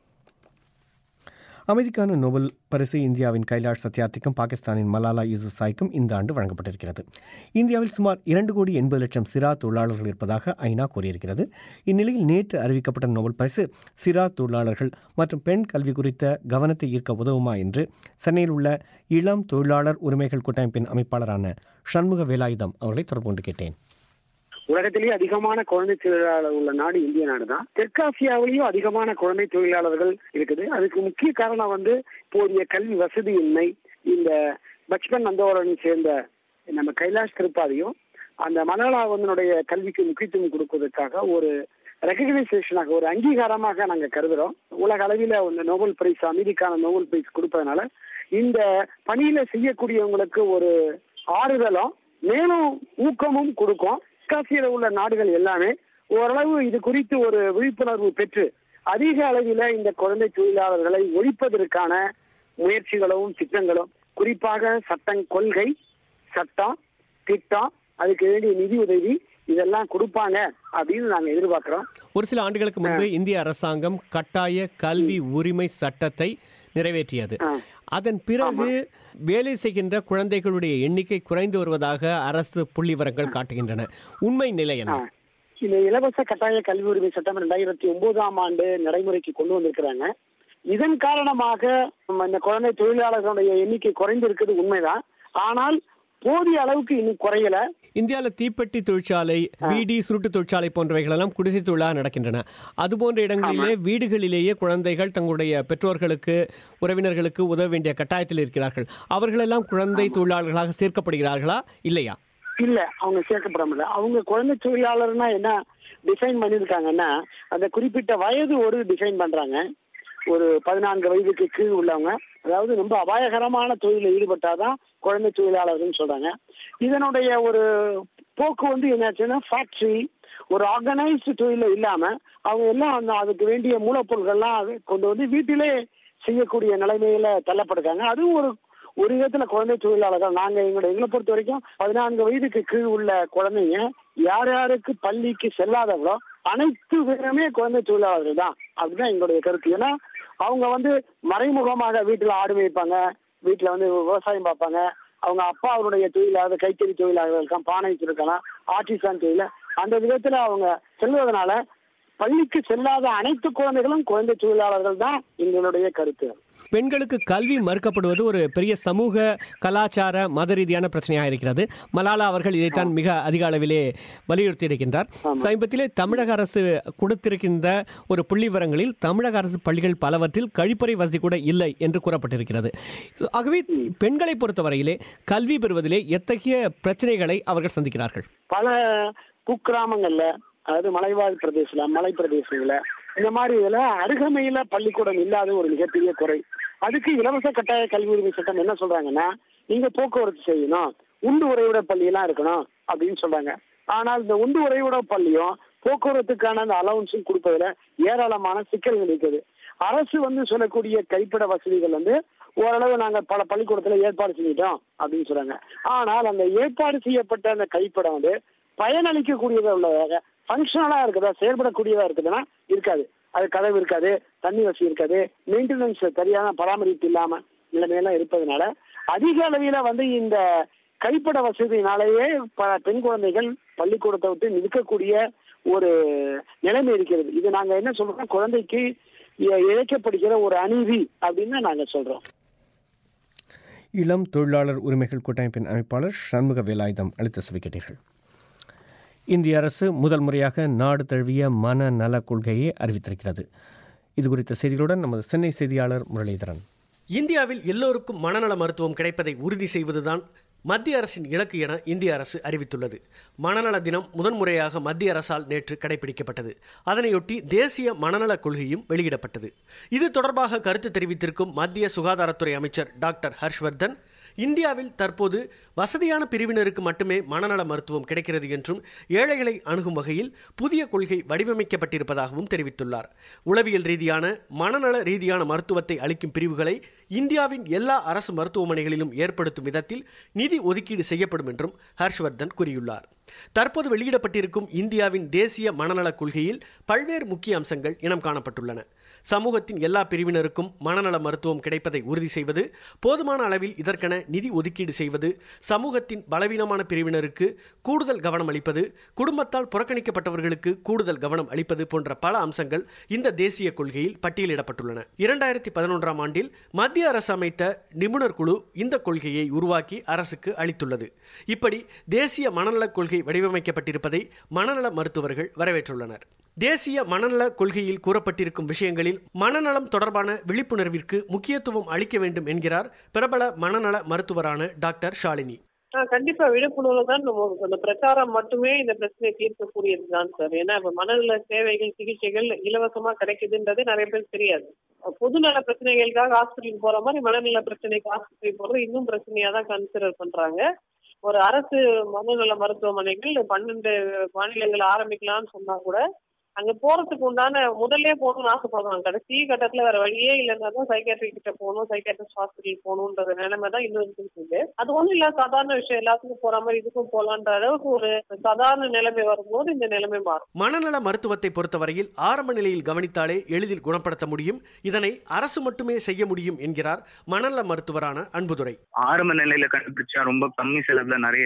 அமைதிக்கான நோபல் பரிசு இந்தியாவின் கைலாஷ் சத்யார்த்திக்கும் பாகிஸ்தானின் மலாலா யூசுசாய்க்கும் இந்த ஆண்டு வழங்கப்பட்டிருக்கிறது இந்தியாவில் சுமார் இரண்டு கோடி எண்பது லட்சம் சிரா தொழிலாளர்கள் இருப்பதாக ஐநா கூறியிருக்கிறது இந்நிலையில் நேற்று அறிவிக்கப்பட்ட நோபல் பரிசு சிரா தொழிலாளர்கள் மற்றும் பெண் கல்வி குறித்த கவனத்தை ஈர்க்க உதவுமா என்று சென்னையில் உள்ள இளம் தொழிலாளர் உரிமைகள் கூட்டமைப்பின் அமைப்பாளரான சண்முக வேலாயுதம் அவர்களை தொடர்பு கொண்டு கேட்டேன் உலகத்திலேயே அதிகமான குழந்தை தொழிலாளர் உள்ள நாடு இந்திய நாடு தான் தெற்காசியாவிலேயும் அதிகமான குழந்தை தொழிலாளர்கள் இருக்குது அதுக்கு முக்கிய காரணம் வந்து போதிய கல்வி வசதியின்மை இந்த பச்பன் நந்தவரனை சேர்ந்த நம்ம கைலாஷ் திருப்பாதியும் அந்த மலாலாவனுடைய கல்விக்கு முக்கியத்துவம் கொடுப்பதற்காக ஒரு ரெகக்னைசேஷனாக ஒரு அங்கீகாரமாக நாங்க கருதுறோம் உலக அளவில் இந்த நோபல் பிரைஸ் அமைதிக்கான நோபல் பிரைஸ் கொடுப்பதனால இந்த பணியில செய்யக்கூடியவங்களுக்கு ஒரு ஆறுதலும் மேலும் ஊக்கமும் கொடுக்கும் தெற்காசியில உள்ள நாடுகள் எல்லாமே ஓரளவு இது குறித்து ஒரு விழிப்புணர்வு பெற்று அதிக அளவில் இந்த குழந்தை தொழிலாளர்களை ஒழிப்பதற்கான முயற்சிகளும் திட்டங்களும் குறிப்பாக சட்டம் கொள்கை சட்டம் திட்டம் அதுக்கு வேண்டிய நிதி உதவி இதெல்லாம் கொடுப்பாங்க அப்படின்னு நாங்க எதிர்பார்க்கிறோம் ஒரு சில ஆண்டுகளுக்கு முன்பு இந்திய அரசாங்கம் கட்டாய கல்வி உரிமை சட்டத்தை நிறைவேற்றியது அதன் பிறகு வேலை செய்கின்ற குழந்தைகளுடைய எண்ணிக்கை குறைந்து வருவதாக அரசு புள்ளிவரங்கள் காட்டுகின்றன உண்மை நிலை என்ன இந்த இலவச கட்டாய கல்வி உரிமை சட்டம் ரெண்டாயிரத்தி ஒன்பதாம் ஆண்டு நடைமுறைக்கு கொண்டு வந்திருக்கிறாங்க இதன் காரணமாக நம்ம இந்த குழந்தை தொழிலாளர்களுடைய எண்ணிக்கை குறைந்து இருக்குது உண்மைதான் ஆனால் போதிய அளவுக்கு இன்னும் குறையல இந்தியாவில் தீப்பெட்டி தொழிற்சாலை பீடி சுருட்டு தொழிற்சாலை போன்றவைகள் எல்லாம் குடிசை தொழிலாக நடக்கின்றன அதுபோன்ற இடங்களிலே வீடுகளிலேயே குழந்தைகள் தங்களுடைய பெற்றோர்களுக்கு உறவினர்களுக்கு உதவ வேண்டிய கட்டாயத்தில் இருக்கிறார்கள் அவர்களெல்லாம் குழந்தை தொழிலாளர்களாக சேர்க்கப்படுகிறார்களா இல்லையா இல்ல அவங்க சேர்க்கப்பட முடியல அவங்க குழந்தை தொழிலாளர்னா என்ன டிசைன் பண்ணியிருக்காங்கன்னா அந்த குறிப்பிட்ட வயது ஒரு டிசைன் பண்றாங்க ஒரு பதினான்கு வயதுக்கு கீழ் உள்ளவங்க அதாவது ரொம்ப அபாயகரமான தொழிலில் ஈடுபட்டாதான் குழந்தை தொழிலாளர்கள்னு சொல்றாங்க இதனுடைய ஒரு போக்கு வந்து என்னாச்சுன்னா ஃபேக்டரி ஒரு ஆர்கனைஸ்டு தொழில இல்லாம அவங்க எல்லாம் அந்த அதுக்கு வேண்டிய மூலப்பொருட்கள்லாம் அது கொண்டு வந்து வீட்டிலே செய்யக்கூடிய நிலைமையில தள்ளப்படுறாங்க அதுவும் ஒரு ஒரு விதத்துல குழந்தை தொழிலாளர்கள் நாங்க எங்களோட எங்களை பொறுத்த வரைக்கும் பதினான்கு வயதுக்கு கீழ் உள்ள குழந்தைங்க யார் யாருக்கு பள்ளிக்கு செல்லாதவங்களோ அனைத்து பேருமே குழந்தை தொழிலாளர்கள் தான் அப்படிதான் எங்களுடைய கருத்து ஏன்னா அவங்க வந்து மறைமுகமாக வீட்டுல ஆடு மேய்ப்பாங்க வீட்டுல வந்து விவசாயம் பார்ப்பாங்க அவங்க அப்பா அவருடைய தொழிலாளர் கைத்தறி தொழிலாளர்கள் இருக்கலாம் பானை இருக்கலாம் ஆர்டிசான் தொழில அந்த விதத்துல அவங்க செல்வதனால பள்ளிக்கு செல்லாத அனைத்து குழந்தைகளும் குழந்தை தொழிலாளர்கள் தான் எங்களுடைய கருத்து பெண்களுக்கு கல்வி மறுக்கப்படுவது ஒரு பெரிய சமூக கலாச்சார மத ரீதியான பிரச்சனையாக இருக்கிறது மலாலா அவர்கள் இதைத்தான் மிக அதிக அளவிலே வலியுறுத்தி இருக்கின்றார் சமீபத்திலே தமிழக அரசு கொடுத்திருக்கின்ற ஒரு புள்ளி விவரங்களில் தமிழக அரசு பள்ளிகள் பலவற்றில் கழிப்பறை வசதி கூட இல்லை என்று கூறப்பட்டிருக்கிறது ஆகவே பெண்களை பொறுத்தவரையிலே கல்வி பெறுவதிலே எத்தகைய பிரச்சனைகளை அவர்கள் சந்திக்கிறார்கள் பல குக்கிராமங்கள்ல அதாவது மலைவாழ் பிரதேசல மலை பிரதேசங்கள இந்த மாதிரி இதுல அருகமையில பள்ளிக்கூடம் இல்லாத ஒரு மிகப்பெரிய குறை அதுக்கு இலவச கட்டாய கல்வி உரிமை சட்டம் என்ன சொல்றாங்கன்னா நீங்க போக்குவரத்து செய்யணும் உண்டு உறைவிட பள்ளி எல்லாம் இருக்கணும் அப்படின்னு சொல்றாங்க ஆனால் இந்த உண்டு உறைவிட பள்ளியும் போக்குவரத்துக்கான அந்த அலவன்ஸும் கொடுப்பதுல ஏராளமான சிக்கல்கள் இருக்குது அரசு வந்து சொல்லக்கூடிய கைப்பிட வசதிகள் வந்து ஓரளவு நாங்க பல பள்ளிக்கூடத்துல ஏற்பாடு செஞ்சிட்டோம் அப்படின்னு சொல்றாங்க ஆனால் அந்த ஏற்பாடு செய்யப்பட்ட அந்த கைப்படம் வந்து பயனளிக்கக்கூடியதா உள்ளதாக ஃபங்க்ஷனலா இருக்குதா செயல்படக்கூடியதா இருக்குதுன்னா இருக்காது அது கதவு இருக்காது தண்ணி வசதி இருக்காது மெயின்டெனன்ஸ் சரியான பராமரிப்பு இல்லாம நிலைமையெல்லாம் இருப்பதனால அதிக அளவில வந்து இந்த கைப்பட வசதியினாலேயே பல பெண் குழந்தைகள் பள்ளிக்கூடத்தை விட்டு நிற்கக்கூடிய ஒரு நிலைமை இருக்கிறது இது நாங்க என்ன சொல்றோம் குழந்தைக்கு இ- இழைக்கப்படுகிற ஒரு அநீதி அப்படின்னு நாங்க சொல்றோம் இளம் தொழிலாளர் உரிமைகள் கூட்டமைப்பின் அமைப்பாளர் சண்முக வேலாயுதம் அளித்த செவி கேட்டீர்கள் இந்திய அரசு முதல் முறையாக நாடு தழுவிய மனநல கொள்கையை அறிவித்திருக்கிறது இது குறித்த செய்திகளுடன் நமது சென்னை செய்தியாளர் முரளிதரன் இந்தியாவில் எல்லோருக்கும் மனநல மருத்துவம் கிடைப்பதை உறுதி செய்வதுதான் மத்திய அரசின் இலக்கு என இந்திய அரசு அறிவித்துள்ளது மனநல தினம் முதன்முறையாக மத்திய அரசால் நேற்று கடைபிடிக்கப்பட்டது அதனையொட்டி தேசிய மனநல கொள்கையும் வெளியிடப்பட்டது இது தொடர்பாக கருத்து தெரிவித்திருக்கும் மத்திய சுகாதாரத்துறை அமைச்சர் டாக்டர் ஹர்ஷ்வர்தன் இந்தியாவில் தற்போது வசதியான பிரிவினருக்கு மட்டுமே மனநல மருத்துவம் கிடைக்கிறது என்றும் ஏழைகளை அணுகும் வகையில் புதிய கொள்கை வடிவமைக்கப்பட்டிருப்பதாகவும் தெரிவித்துள்ளார் உளவியல் ரீதியான மனநல ரீதியான மருத்துவத்தை அளிக்கும் பிரிவுகளை இந்தியாவின் எல்லா அரசு மருத்துவமனைகளிலும் ஏற்படுத்தும் விதத்தில் நிதி ஒதுக்கீடு செய்யப்படும் என்றும் ஹர்ஷ்வர்தன் கூறியுள்ளார் தற்போது வெளியிடப்பட்டிருக்கும் இந்தியாவின் தேசிய மனநலக் கொள்கையில் பல்வேறு முக்கிய அம்சங்கள் இனம் காணப்பட்டுள்ளன சமூகத்தின் எல்லா பிரிவினருக்கும் மனநல மருத்துவம் கிடைப்பதை உறுதி செய்வது போதுமான அளவில் இதற்கென நிதி ஒதுக்கீடு செய்வது சமூகத்தின் பலவீனமான பிரிவினருக்கு கூடுதல் கவனம் அளிப்பது குடும்பத்தால் புறக்கணிக்கப்பட்டவர்களுக்கு கூடுதல் கவனம் அளிப்பது போன்ற பல அம்சங்கள் இந்த தேசிய கொள்கையில் பட்டியலிடப்பட்டுள்ளன இரண்டாயிரத்தி பதினொன்றாம் ஆண்டில் மத்திய அரசு அமைத்த நிபுணர் குழு இந்த கொள்கையை உருவாக்கி அரசுக்கு அளித்துள்ளது இப்படி தேசிய மனநலக் கொள்கை வடிவமைக்கப்பட்டிருப்பதை மனநல மருத்துவர்கள் வரவேற்றுள்ளனர் தேசிய மனநல கொள்கையில் கூறப்பட்டிருக்கும் விஷயங்களில் மனநலம் தொடர்பான விழிப்புணர்விற்கு முக்கியத்துவம் அளிக்க வேண்டும் என்கிறார் பிரபல மனநல மருத்துவரான டாக்டர் ஷாலினி ஆ, கண்டிப்பா விழிப்புணர்வு தான் நம்ம அந்த பிரச்சாரம் மட்டுமே இந்த பிரச்சனையை தீர்க்கக்கூடியது தான் சார் ஏன்னா இப்ப மனநல சேவைகள் சிகிச்சைகள் இலவசமா கிடைக்குதுன்றது நிறைய பேருக்கு தெரியாது பொதுநல பிரச்சனைகளுக்காக ஹாஸ்பிட்டலுக்கு போற மாதிரி மனநல பிரச்சனைக்கு ஆஸ்பத்திரி போறது இன்னும் பிரச்சனையா தான் கன்சிடர் பண்றாங்க ஒரு அரசு மனநல மருத்துவமனைகள் பன்னெண்டு மாநிலங்கள் ஆரம்பிக்கலாம்னு சொன்னா கூட அங்க போறதுக்கு உண்டான முதல்ல போகணும்னு ஆசைப்படுறாங்க கடைசி கட்டத்துல வேற வழியே இல்லைன்னா தான் சைக்காட்ரி கிட்ட போகணும் சைக்காட்ரிஸ்ட் ஹாஸ்பிட்டல் போகணுன்ற நிலைமை தான் இன்னும் இருக்குது அது ஒண்ணும் இல்ல சாதாரண விஷயம் எல்லாத்துக்கும் போற மாதிரி இதுக்கும் போலான்ற அளவுக்கு ஒரு சாதாரண நிலைமை வரும்போது இந்த நிலைமை மாறும் மனநல மருத்துவத்தை பொறுத்தவரையில் ஆரம்ப நிலையில் கவனித்தாலே எளிதில் குணப்படுத்த முடியும் இதனை அரசு மட்டுமே செய்ய முடியும் என்கிறார் மனநல மருத்துவரான அன்புதுரை ஆரம்ப நிலையில கண்டுபிடிச்சா ரொம்ப கம்மி செலவுல நிறைய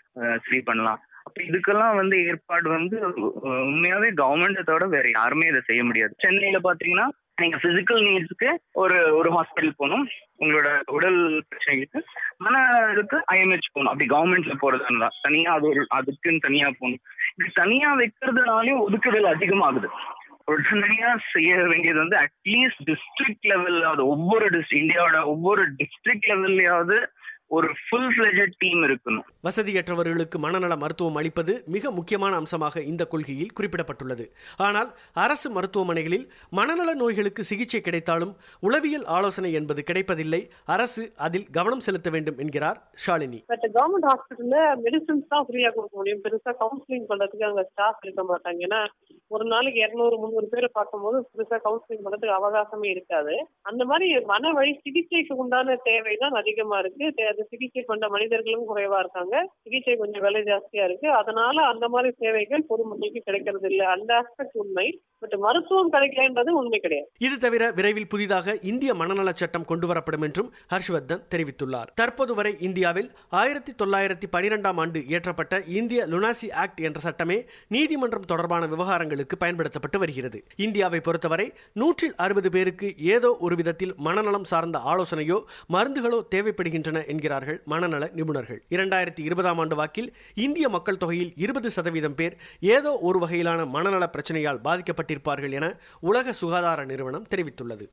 சரி பண்ணலாம் அப்ப இதுக்கெல்லாம் வந்து ஏற்பாடு வந்து அஹ், உண்மையாவே கவர்மெண்ட்டை தவிர வேற யாருமே இதை செய்ய முடியாது சென்னையில பாத்தீங்கன்னா நீங்க பிசிக்கல் நீட்ஸ்க்கு ஒரு ஒரு ஹாஸ்பிட்டல் போகணும் உங்களோட உடல் பிரச்சனைகளுக்கு மன இதுக்கு ஐஎம்ஹெச் போகணும் அப்படி கவர்மெண்ட்ல போறதுன்னா தனியா அது ஒரு அதுக்குன்னு தனியா போகணும் இது தனியா வைக்கிறதுனாலையும் ஒதுக்குதல் அதிகமாகுது உடனடியா செய்ய வேண்டியது வந்து அட்லீஸ்ட் டிஸ்ட்ரிக்ட் லெவல்ல ஒவ்வொரு டிஸ்ட் இந்தியாவோட ஒவ்வொரு டிஸ்ட்ரிக்ட் லெவல்லையாவது ஒரு ஃபுல் ஃபிளெஜட் டீம் இருக்கணும் வசதியற்றவர்களுக்கு மனநல மருத்துவம் அளிப்பது மிக முக்கியமான அம்சமாக இந்த கொள்கையில் குறிப்பிடப்பட்டுள்ளது ஆனால் அரசு மருத்துவமனைகளில் மனநல நோய்களுக்கு சிகிச்சை கிடைத்தாலும் உளவியல் ஆலோசனை என்பது கிடைப்பதில்லை அரசு அதில் கவனம் செலுத்த வேண்டும் என்கிறார் ஷாலினி பட் கவர்மெண்ட் ஹாஸ்பிட்டல்ல மெடிசன்ஸ் தான் ஃப்ரீயா கொடுக்க முடியும் பெருசா கவுன்சிலிங் பண்றதுக்கு அங்க ஸ்டாஃப் இருக்க மாட்டாங்க ஏன்னா ஒரு நாளைக்கு இருநூறு முந்நூறு பேரை பார்க்கும்போது பெருசா கவுன்சிலிங் பண்றதுக்கு அவகாசமே இருக்காது அந்த மாதிரி மன வழி சிகிச்சைக்கு உண்டான தேவை தான் அதிகமா இருக்கு தே- அது சிகிச்சை பண்ண மனிதர்களும் குறைவா இருக்காங்க சிகிச்சை கொஞ்சம் விலை ஜாஸ்தியா இருக்கு அதனால அந்த மாதிரி சேவைகள் பொதுமக்களுக்கு கிடைக்கிறது இல்ல அந்த ஆஸ்பெக்ட் உண்மை பட் மருத்துவம் கிடைக்கலன்றது உண்மை கிடையாது இது தவிர விரைவில் புதிதாக இந்திய மனநல சட்டம் கொண்டுவரப்படும் என்றும் ஹர்ஷ்வர்தன் தெரிவித்துள்ளார் தற்போது வரை இந்தியாவில் ஆயிரத்தி தொள்ளாயிரத்தி பனிரெண்டாம் ஆண்டு இயற்றப்பட்ட இந்திய லுனாசி ஆக்ட் என்ற சட்டமே நீதிமன்றம் தொடர்பான விவகாரங்களுக்கு பயன்படுத்தப்பட்டு வருகிறது இந்தியாவை பொறுத்தவரை நூற்றில் அறுபது பேருக்கு ஏதோ ஒரு விதத்தில் மனநலம் சார்ந்த ஆலோசனையோ மருந்துகளோ தேவைப்படுகின்றன என்கிறார்கள் மனநல நிபுணர்கள் இரண்டாயிரத்தி இருபதாம் ஆண்டு வாக்கில் இந்திய மக்கள் தொகையில் இருபது சதவீதம் பேர் ஏதோ ஒரு வகையிலான மனநல பிரச்சனையால் பாதிக்கப்பட்டிருப்பார்கள் என உலக சுகாதார நிறுவனம் தெரிவித்துள்ளது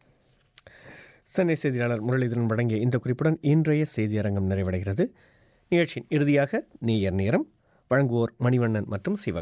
சென்னை செய்தியாளர் முரளிதரன் வழங்கிய இந்த குறிப்புடன் இன்றைய செய்தியரங்கம் நிறைவடைகிறது நிகழ்ச்சியின் இறுதியாக நேயர் நேரம் வழங்குவோர் மணிவண்ணன் மற்றும் சிவகன்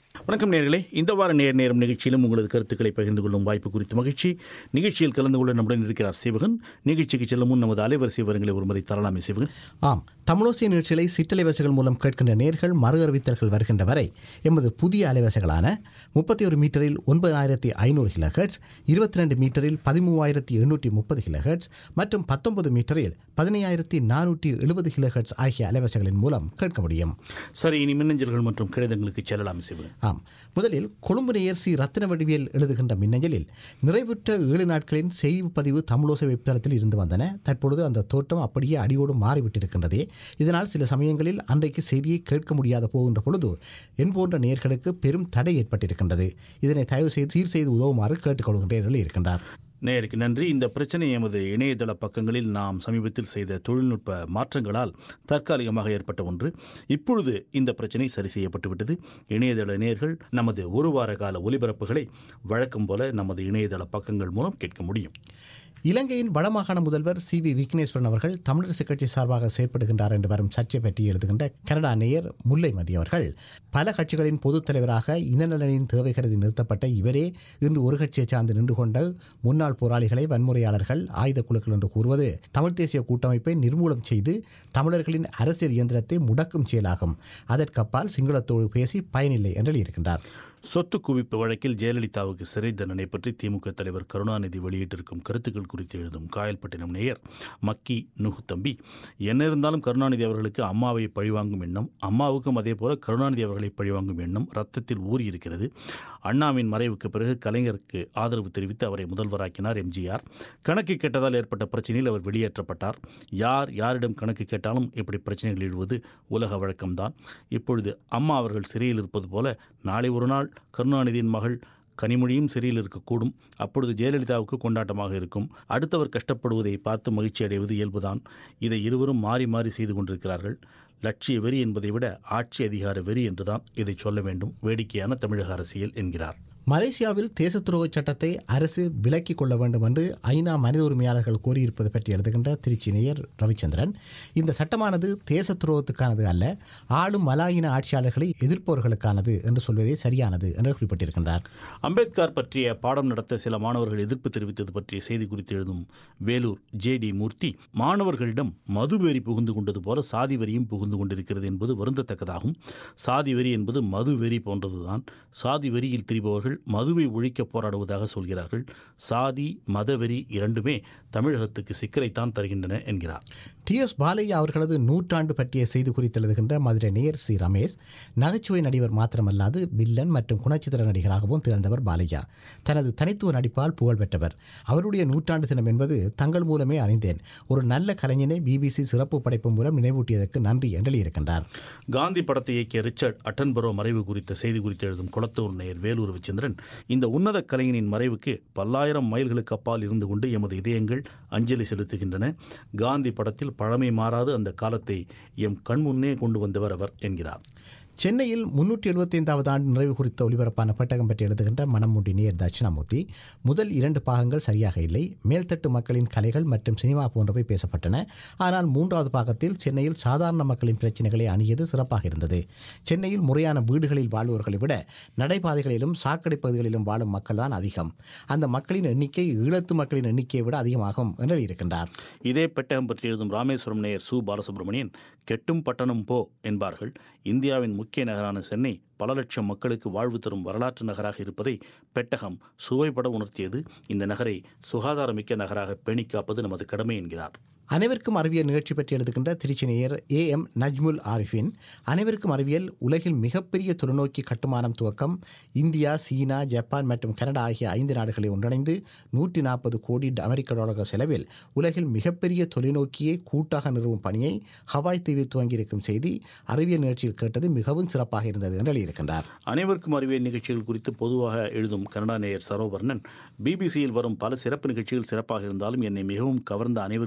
வணக்கம் நேர்களே இந்த வார நேர் நேரம் நிகழ்ச்சியிலும் உங்களது கருத்துக்களை பகிர்ந்து கொள்ளும் வாய்ப்பு குறித்து மகிழ்ச்சி நிகழ்ச்சியில் கலந்து கொள்ள நம்முடன் இருக்கிறார் சிவகன் நிகழ்ச்சிக்கு செல்லும் முன் நமது அலைவரிசை விவரங்களை ஒருமுறை தரலாமே சிவகன் ஆம் தமிழோசிய நிகழ்ச்சிகளை சிற்றலைவரிசைகள் மூலம் கேட்கின்ற நேர்கள் மறு அறிவித்தல்கள் வருகின்ற வரை எமது புதிய அலைவரிசைகளான முப்பத்தி ஒரு மீட்டரில் ஒன்பதாயிரத்தி ஐநூறு கிலோஹெட்ஸ் இருபத்தி ரெண்டு மீட்டரில் பதிமூவாயிரத்தி எண்ணூற்றி முப்பது கிலோஹெட்ஸ் மற்றும் பத்தொன்பது மீட்டரில் பதினையாயிரத்தி நானூற்றி எழுபது கிலோஹெட்ஸ் ஆகிய அலைவரிசைகளின் மூலம் கேட்க முடியும் சரி இனி மின்னஞ்சல்கள் மற்றும் கடிதங்களுக்கு செல்லலாம் சிவகன் ஆம் முதலில் கொழும்பு நேயர் சி ரத்தின வடிவியல் எழுதுகின்ற மின்னஞ்சலில் நிறைவுற்ற ஏழு நாட்களின் செய்தி பதிவு தமிழோசை வெப்தளத்தில் இருந்து வந்தன தற்பொழுது அந்த தோற்றம் அப்படியே அடியோடு மாறிவிட்டிருக்கின்றதே இதனால் சில சமயங்களில் அன்றைக்கு செய்தியை கேட்க முடியாத போகின்ற பொழுது என் போன்ற நேயர்களுக்கு பெரும் தடை ஏற்பட்டிருக்கின்றது இதனை தயவு செய்து சீர் செய்து உதவுமாறு கேட்டுக்கொள்கின்றேன் இருக்கின்றார் நேருக்கு நன்றி இந்த பிரச்சனை எமது இணையதள பக்கங்களில் நாம் சமீபத்தில் செய்த தொழில்நுட்ப மாற்றங்களால் தற்காலிகமாக ஏற்பட்ட ஒன்று இப்பொழுது இந்த பிரச்சனை சரி செய்யப்பட்டுவிட்டது இணையதள நேர்கள் நமது ஒரு வார கால ஒலிபரப்புகளை வழக்கம் போல நமது இணையதள பக்கங்கள் மூலம் கேட்க முடியும் இலங்கையின் வடமாகாண முதல்வர் சி வி விக்னேஸ்வரன் அவர்கள் தமிழரசு கட்சி சார்பாக செயற்படுகின்றார் என்று வரும் சர்ச்சை பற்றி எழுதுகின்ற கனடா நேயர் முல்லைமதி அவர்கள் பல கட்சிகளின் பொதுத் தலைவராக இனநலனின் தேவை கருதி நிறுத்தப்பட்ட இவரே இன்று ஒரு கட்சியை சார்ந்து நின்று கொண்ட முன்னாள் போராளிகளை வன்முறையாளர்கள் ஆயுத குழுக்கள் என்று கூறுவது தமிழ் தேசிய கூட்டமைப்பை நிர்மூலம் செய்து தமிழர்களின் அரசியல் இயந்திரத்தை முடக்கும் செயலாகும் அதற்கப்பால் சிங்களத்தோடு பேசி பயனில்லை என்று எழுதியிருக்கின்றார் சொத்து குவிப்பு வழக்கில் ஜெயலலிதாவுக்கு சிறை தண்டனை பற்றி திமுக தலைவர் கருணாநிதி வெளியிட்டிருக்கும் கருத்துக்கள் குறித்து எழுதும் காயல்பட்டினம் நேயர் மக்கி நுகு தம்பி என்ன இருந்தாலும் கருணாநிதி அவர்களுக்கு அம்மாவை பழிவாங்கும் எண்ணம் அம்மாவுக்கும் அதே போல கருணாநிதி அவர்களை பழிவாங்கும் எண்ணம் ரத்தத்தில் ஊறியிருக்கிறது அண்ணாவின் மறைவுக்கு பிறகு கலைஞருக்கு ஆதரவு தெரிவித்து அவரை முதல்வராக்கினார் எம்ஜிஆர் கணக்கு கேட்டதால் ஏற்பட்ட பிரச்சனையில் அவர் வெளியேற்றப்பட்டார் யார் யாரிடம் கணக்கு கேட்டாலும் இப்படி பிரச்சனைகள் எழுவது உலக வழக்கம்தான் இப்பொழுது அம்மா அவர்கள் சிறையில் இருப்பது போல நாளை ஒரு நாள் கருணாநிதியின் மகள் கனிமொழியும் சிறையில் இருக்கக்கூடும் அப்பொழுது ஜெயலலிதாவுக்கு கொண்டாட்டமாக இருக்கும் அடுத்தவர் கஷ்டப்படுவதை பார்த்து மகிழ்ச்சி அடைவது இயல்புதான் இதை இருவரும் மாறி மாறி செய்து கொண்டிருக்கிறார்கள் லட்சிய வெறி என்பதை விட ஆட்சி அதிகார வெறி என்றுதான் இதை சொல்ல வேண்டும் வேடிக்கையான தமிழக அரசியல் என்கிறார் மலேசியாவில் தேச துரோக சட்டத்தை அரசு விலக்கிக் கொள்ள வேண்டும் என்று ஐநா மனித உரிமையாளர்கள் கோரியிருப்பது பற்றி எழுதுகின்ற திருச்சி நேயர் ரவிச்சந்திரன் இந்த சட்டமானது தேச துரோகத்துக்கானது அல்ல ஆளும் மலாயின ஆட்சியாளர்களை எதிர்ப்பவர்களுக்கானது என்று சொல்வதே சரியானது என்று குறிப்பிட்டிருக்கின்றார் அம்பேத்கர் பற்றிய பாடம் நடத்த சில மாணவர்கள் எதிர்ப்பு தெரிவித்தது பற்றிய செய்தி குறித்து எழுதும் வேலூர் ஜே டி மூர்த்தி மாணவர்களிடம் மதுவெறி புகுந்து கொண்டது போல சாதி வெறியும் புகுந்து கொண்டிருக்கிறது என்பது வருந்தத்தக்கதாகும் சாதி வெறி என்பது மது வெறி போன்றதுதான் சாதி வெறியில் திரிபவர்கள் மதுவை ஒழிக்க போராடுவதாக சொல்கிறார்கள் சாதி மதவெறி இரண்டுமே தமிழகத்துக்கு சிக்கலைத்தான் தருகின்றன என்கிறார் டி எஸ் பாலையா அவர்களது நூற்றாண்டு பற்றிய செய்தி குறித்து எழுதுகின்ற மதுரை நேயர் சி ரமேஷ் நகைச்சுவை நடிகர் மாத்திரமல்லாது வில்லன் மற்றும் குணச்சித்திர நடிகராகவும் திகழ்ந்தவர் பாலையா தனது தனித்துவ நடிப்பால் புகழ் பெற்றவர் அவருடைய நூற்றாண்டு தினம் என்பது தங்கள் மூலமே அறிந்தேன் ஒரு நல்ல கலைஞனை பிபிசி சிறப்பு படைப்பு மூலம் நினைவூட்டியதற்கு நன்றி என்று எழுதியிருக்கின்றார் காந்தி படத்தை இயக்கிய ரிச்சர்ட் அட்டன்பரோ மறைவு குறித்த செய்தி குறித்து எழுதும் குளத்தூர் நேயர் வேலூர் ரவிச்சந்திரன் இந்த உன்னத கலைஞனின் மறைவுக்கு பல்லாயிரம் மைல்களுக்கு அப்பால் இருந்து கொண்டு எமது இதயங்கள் அஞ்சலி செலுத்துகின்றன காந்தி படத்தில் பழமை மாறாது அந்த காலத்தை எம் கண்முன்னே கொண்டு வந்தவர் அவர் என்கிறார் சென்னையில் முன்னூற்றி எழுபத்தைந்தாவது ஆண்டு நிறைவு குறித்த ஒலிபரப்பான பெட்டகம் பற்றி எழுதுகின்ற மனமுண்டி நேர் தட்சிணாமூர்த்தி முதல் இரண்டு பாகங்கள் சரியாக இல்லை மேல்தட்டு மக்களின் கலைகள் மற்றும் சினிமா போன்றவை பேசப்பட்டன ஆனால் மூன்றாவது பாகத்தில் சென்னையில் சாதாரண மக்களின் பிரச்சனைகளை அணியது சிறப்பாக இருந்தது சென்னையில் முறையான வீடுகளில் வாழ்பவர்களை விட நடைபாதைகளிலும் சாக்கடை பகுதிகளிலும் வாழும் மக்கள் தான் அதிகம் அந்த மக்களின் எண்ணிக்கை ஈழத்து மக்களின் எண்ணிக்கையை விட அதிகமாகும் என்று இருக்கின்றார் இதே பெட்டகம் பற்றி எழுதும் ராமேஸ்வரம் நேயர் சு பாலசுப்ரமணியன் கெட்டும் பட்டணம் போ என்பார்கள் இந்தியாவின் முக்கிய நகரான சென்னை பல லட்சம் மக்களுக்கு வாழ்வு தரும் வரலாற்று நகராக இருப்பதை பெட்டகம் சுவைபட உணர்த்தியது இந்த நகரை சுகாதாரமிக்க நகராக பேணிக் காப்பது நமது கடமை என்கிறார் அனைவருக்கும் அறிவியல் நிகழ்ச்சி பற்றி எழுதுகின்ற திருச்சி நேயர் ஏ எம் நஜ்முல் ஆரிஃபின் அனைவருக்கும் அறிவியல் உலகில் மிகப்பெரிய தொலைநோக்கி கட்டுமானம் துவக்கம் இந்தியா சீனா ஜப்பான் மற்றும் கனடா ஆகிய ஐந்து நாடுகளை ஒன்றிணைந்து நூற்றி நாற்பது கோடி அமெரிக்க டாலர்கள் செலவில் உலகில் மிகப்பெரிய தொலைநோக்கியை கூட்டாக நிறுவும் பணியை ஹவாய் தீவில் துவங்கியிருக்கும் செய்தி அறிவியல் நிகழ்ச்சியில் கேட்டது மிகவும் சிறப்பாக இருந்தது என்று எழுதியிருக்கின்றார் அனைவருக்கும் அறிவியல் நிகழ்ச்சிகள் குறித்து பொதுவாக எழுதும் கனடா நேயர் சரோவர்ணன் பிபிசியில் வரும் பல சிறப்பு நிகழ்ச்சிகள் சிறப்பாக இருந்தாலும் என்னை மிகவும் கவர்ந்த அனைவருக்கும் அறிவியல்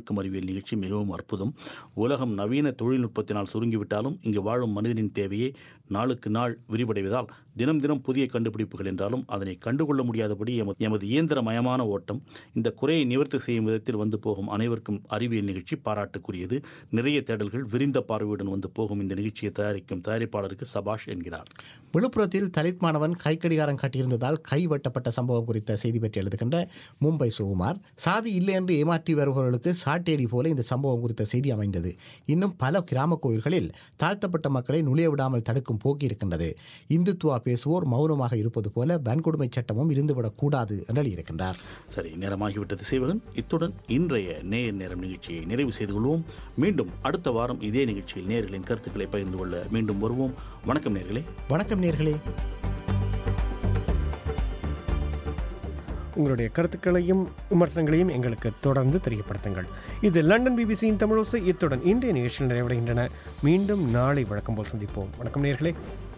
நிகழ்ச்சி மிகவும் அற்புதம் உலகம் நவீன தொழில்நுட்பத்தினால் சுருங்கிவிட்டாலும் இங்கு வாழும் மனிதனின் தேவையை நாளுக்கு நாள் விரிவடைவதால் தினம் தினம் புதிய கண்டுபிடிப்புகள் என்றாலும் அதனை கண்டுகொள்ள முடியாதபடி எமது எமது இயந்திரமயமான ஓட்டம் இந்த குறையை நிவர்த்தி செய்யும் விதத்தில் வந்து போகும் அனைவருக்கும் அறிவியல் நிகழ்ச்சி பாராட்டுக்குரியது நிறைய தேடல்கள் விரிந்த பார்வையுடன் வந்து போகும் இந்த நிகழ்ச்சியை தயாரிக்கும் தயாரிப்பாளருக்கு சபாஷ் என்கிறார் விழுப்புரத்தில் தலித் மாணவன் கைக்கடிகாரம் கட்டியிருந்ததால் கை வெட்டப்பட்ட சம்பவம் குறித்த செய்தி பற்றி எழுதுகின்ற மும்பை சுகுமார் சாதி இல்லை என்று ஏமாற்றி வருபவர்களுக்கு சாட்டேடி போல இந்த சம்பவம் குறித்த செய்தி அமைந்தது இன்னும் பல கிராம கோயில்களில் தாழ்த்தப்பட்ட மக்களை நுழைய விடாமல் தடுக்கும் போக்கு இருக்கின்றது இந்துத்துவா பேசுவோர் மௌனமாக இருப்பது போல வன்கொடுமை சட்டமும் இருந்துவிடக் கூடாது என்று எழுதியிருக்கின்றார் சரி நேரமாகிவிட்டது சேவகன் இத்துடன் இன்றைய நேர் நேரம் நிகழ்ச்சியை நிறைவு செய்து கொள்வோம் மீண்டும் அடுத்த வாரம் இதே நிகழ்ச்சியில் நேர்களின் கருத்துக்களை பகிர்ந்து கொள்ள மீண்டும் வருவோம் வணக்கம் நேர்களே வணக்கம் நேர்களே உங்களுடைய கருத்துக்களையும் விமர்சனங்களையும் எங்களுக்கு தொடர்ந்து தெரியப்படுத்துங்கள் இது லண்டன் பிபிசியின் தமிழோசை இத்துடன் இன்றைய நிகழ்ச்சியில் நிறைவடைகின்றன மீண்டும் நாளை வழக்கம் போல் சந்திப்போம் வணக்கம் நேர்களே